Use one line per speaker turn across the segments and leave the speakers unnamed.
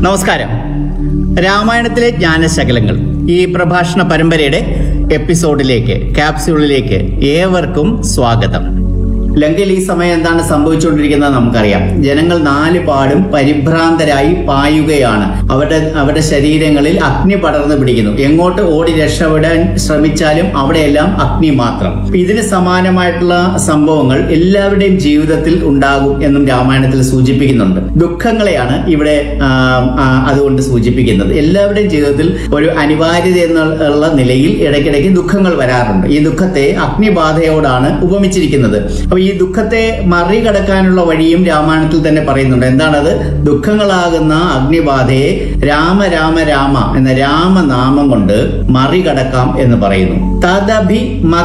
നമസ്കാരം രാമായണത്തിലെ ജ്ഞാനശകലങ്ങൾ ഈ പ്രഭാഷണ പരമ്പരയുടെ എപ്പിസോഡിലേക്ക് ക്യാപ്സ്യൂളിലേക്ക് ഏവർക്കും സ്വാഗതം ലങ്കയിൽ ഈ സമയം എന്താണ് സംഭവിച്ചുകൊണ്ടിരിക്കുന്നത് നമുക്കറിയാം ജനങ്ങൾ നാല് പാടും പരിഭ്രാന്തരായി പായുകയാണ് അവരുടെ അവരുടെ ശരീരങ്ങളിൽ അഗ്നി പടർന്നു പിടിക്കുന്നു എങ്ങോട്ട് ഓടി രക്ഷപ്പെടാൻ ശ്രമിച്ചാലും അവിടെയെല്ലാം അഗ്നി മാത്രം ഇതിന് സമാനമായിട്ടുള്ള സംഭവങ്ങൾ എല്ലാവരുടെയും ജീവിതത്തിൽ ഉണ്ടാകും എന്നും രാമായണത്തിൽ സൂചിപ്പിക്കുന്നുണ്ട് ദുഃഖങ്ങളെയാണ് ഇവിടെ ആ, ആ, അതുകൊണ്ട് സൂചിപ്പിക്കുന്നത് എല്ലാവരുടെയും ജീവിതത്തിൽ ഒരു അനിവാര്യത എന്നുള്ള നിലയിൽ ഇടയ്ക്കിടയ്ക്ക് ദുഃഖങ്ങൾ വരാറുണ്ട് ഈ ദുഃഖത്തെ അഗ്നിബാധയോടാണ് ഉപമിച്ചിരിക്കുന്നത് അപ്പൊ ഈ ദുഃഖത്തെ മറികടക്കാനുള്ള വഴിയും രാമായണത്തിൽ തന്നെ പറയുന്നുണ്ട് എന്താണത് ദുഃഖങ്ങളാകുന്ന അഗ്നിബാധയെ രാമ രാമ രാമ എന്ന രാമനാമം കൊണ്ട് മറികടക്കാം എന്ന് പറയുന്നു തദഭി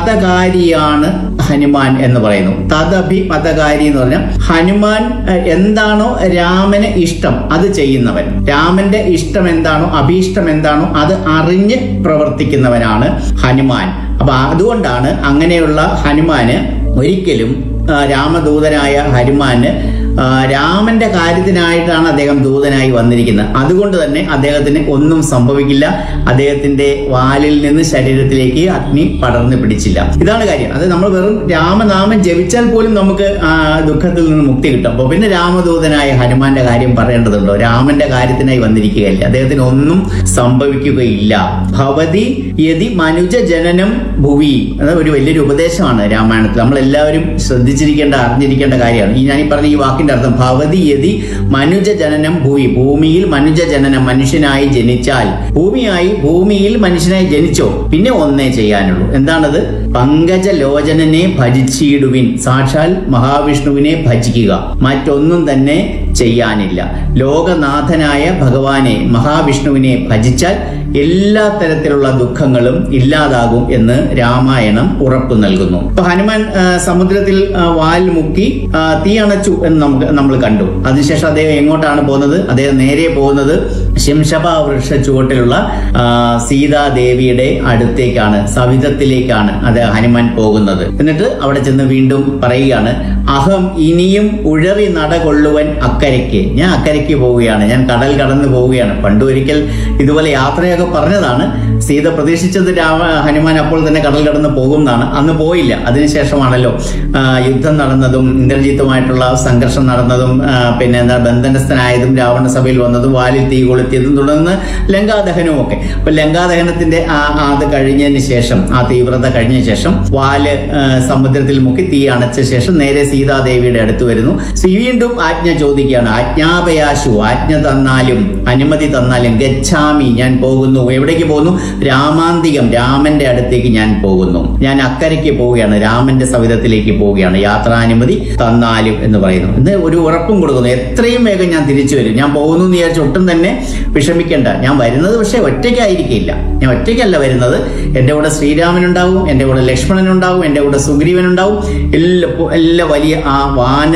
മതകാരിയാണ് ഹനുമാൻ എന്ന് പറയുന്നു തദഭി മതകാരി എന്ന് പറഞ്ഞാൽ ഹനുമാൻ ഏഹ്, എന്താണോ രാമന് ഇഷ്ടം അത് ചെയ്യുന്നവൻ രാമന്റെ ഇഷ്ടം എന്താണോ അഭീഷ്ടം എന്താണോ അത് അറിഞ്ഞ് പ്രവർത്തിക്കുന്നവനാണ് ഹനുമാൻ അപ്പൊ അതുകൊണ്ടാണ് അങ്ങനെയുള്ള ഹനുമാന് ഒരിക്കലും ആ, രാമദൂതനായ ഹനുമാന് ആ, രാമന്റെ കാര്യത്തിനായിട്ടാണ് അദ്ദേഹം ദൂതനായി വന്നിരിക്കുന്നത് അതുകൊണ്ട് തന്നെ അദ്ദേഹത്തിന് ഒന്നും സംഭവിക്കില്ല അദ്ദേഹത്തിന്റെ വാലിൽ നിന്ന് ശരീരത്തിലേക്ക് അഗ്നി പടർന്നു പിടിച്ചില്ല ഇതാണ് കാര്യം അത് നമ്മൾ വെറും രാമനാമം ജപിച്ചാൽ പോലും നമുക്ക് ആ ദുഃഖത്തിൽ നിന്ന് മുക്തി കിട്ടും അപ്പൊ പിന്നെ രാമദൂതനായ ഹനുമാന്റെ കാര്യം പറയേണ്ടതുണ്ടോ രാമന്റെ കാര്യത്തിനായി വന്നിരിക്കുകയല്ലേ അദ്ദേഹത്തിന് ഒന്നും സംഭവിക്കുകയില്ല ഭവതി യതി മനുജ ജനനം ഭുവി അത് ഒരു വലിയൊരു ഉപദേശമാണ് രാമായണത്തിൽ നമ്മൾ എല്ലാവരും ശ്രദ്ധിച്ചിരിക്കേണ്ട അറിഞ്ഞിരിക്കേണ്ട കാര്യമാണ് ഈ ഞാൻ ഈ പറഞ്ഞ ഈ വാക്കിന്റെ അർത്ഥം ഭവതി യതി മനുജ ജനനം ഭൂമി ഭൂമിയിൽ മനുജ ജനനം മനുഷ്യനായി ജനിച്ചാൽ ഭൂമിയായി ഭൂമിയിൽ മനുഷ്യനായി ജനിച്ചോ പിന്നെ ഒന്നേ ചെയ്യാനുള്ളൂ എന്താണത് പങ്കജ ലോചനനെ ഭജിച്ചിടുവിൻ സാക്ഷാൽ മഹാവിഷ്ണുവിനെ ഭജിക്കുക മറ്റൊന്നും തന്നെ ചെയ്യാനില്ല ലോകനാഥനായ ഭഗവാനെ മഹാവിഷ്ണുവിനെ ഭജിച്ചാൽ എല്ലാ തരത്തിലുള്ള ദുഃഖങ്ങളും ഇല്ലാതാകും എന്ന് രാമായണം ഉറപ്പു നൽകുന്നു ഇപ്പൊ ഹനുമാൻ ആ, സമുദ്രത്തിൽ ആ, വാൽ മുക്കി ആ, തീ അണച്ചു എന്ന് നമുക്ക് നമ്മൾ കണ്ടു അതിനുശേഷം അദ്ദേഹം എങ്ങോട്ടാണ് പോകുന്നത് അദ്ദേഹം നേരെ പോകുന്നത് ശിംഷഭ വൃക്ഷ ചുവട്ടിലുള്ള ആ, സീതാദേവിയുടെ അടുത്തേക്കാണ് സവിധത്തിലേക്കാണ് അത് ഹനുമാൻ പോകുന്നത് എന്നിട്ട് അവിടെ ചെന്ന് വീണ്ടും പറയുകയാണ് അഹം ഇനിയും ഉഴറി നടകൊള്ളുവൻ അക്കരയ്ക്ക് ഞാൻ അക്കരയ്ക്ക് പോവുകയാണ് ഞാൻ കടൽ കടന്നു പോവുകയാണ് പണ്ട് ഒരിക്കൽ ഇതുപോലെ യാത്രയൊക്കെ പറഞ്ഞതാണ് സീത പ്രതീക്ഷിച്ചത് രാമ ഹനുമാൻ അപ്പോൾ തന്നെ കടൽ കടന്ന് പോകും എന്നാണ് അന്ന് പോയില്ല അതിനുശേഷമാണല്ലോ ആ, യുദ്ധം നടന്നതും ഇന്ദ്രജിത്തുമായിട്ടുള്ള സംഘർഷം നടന്നതും ആ, പിന്നെ എന്താ ബന്ധനസ്ഥനായതും രാവണ സഭയിൽ വന്നതും വാലിൽ തീ കൊളുത്തിയതും തുടർന്ന് ലങ്കാദഹനവും ഒക്കെ അപ്പൊ ലങ്കാദഹനത്തിന്റെ ആ ആ അത് കഴിഞ്ഞതിന് ശേഷം ആ തീവ്രത കഴിഞ്ഞ ശേഷം വാല് ആ, സമുദ്രത്തിൽ മുക്കി തീ അണച്ച ശേഷം നേരെ സീതാദേവിയുടെ അടുത്ത് വരുന്നു ശ്രീ വീണ്ടും ആജ്ഞ ചോദിക്കുകയാണ് ആജ്ഞാപയാശു ആജ്ഞ തന്നാലും അനുമതി തന്നാലും ഗച്ഛാമി ഞാൻ പോകുന്നു എവിടേക്ക് പോകുന്നു രാമാന്തികം രാമന്റെ അടുത്തേക്ക് ഞാൻ പോകുന്നു ഞാൻ അക്കരയ്ക്ക് പോവുകയാണ് രാമന്റെ സവിധത്തിലേക്ക് പോവുകയാണ് യാത്രാനുമതി തന്നാലും എന്ന് പറയുന്നു എന്ന് ഒരു ഉറപ്പും കൊടുക്കുന്നു എത്രയും വേഗം ഞാൻ തിരിച്ചു വരും ഞാൻ പോകുന്നു എന്ന് വിചാരിച്ച് ഒട്ടും തന്നെ വിഷമിക്കേണ്ട ഞാൻ വരുന്നത് പക്ഷേ ഒറ്റയ്ക്കായിരിക്കില്ല ഞാൻ ഒറ്റയ്ക്കല്ല വരുന്നത് എൻ്റെ കൂടെ ശ്രീരാമനുണ്ടാവും എൻ്റെ കൂടെ ലക്ഷ്മണനുണ്ടാവും എൻ്റെ കൂടെ സുഗ്രീവനുണ്ടാവും എല്ലാ എല്ലാ വലിയ ആ വാന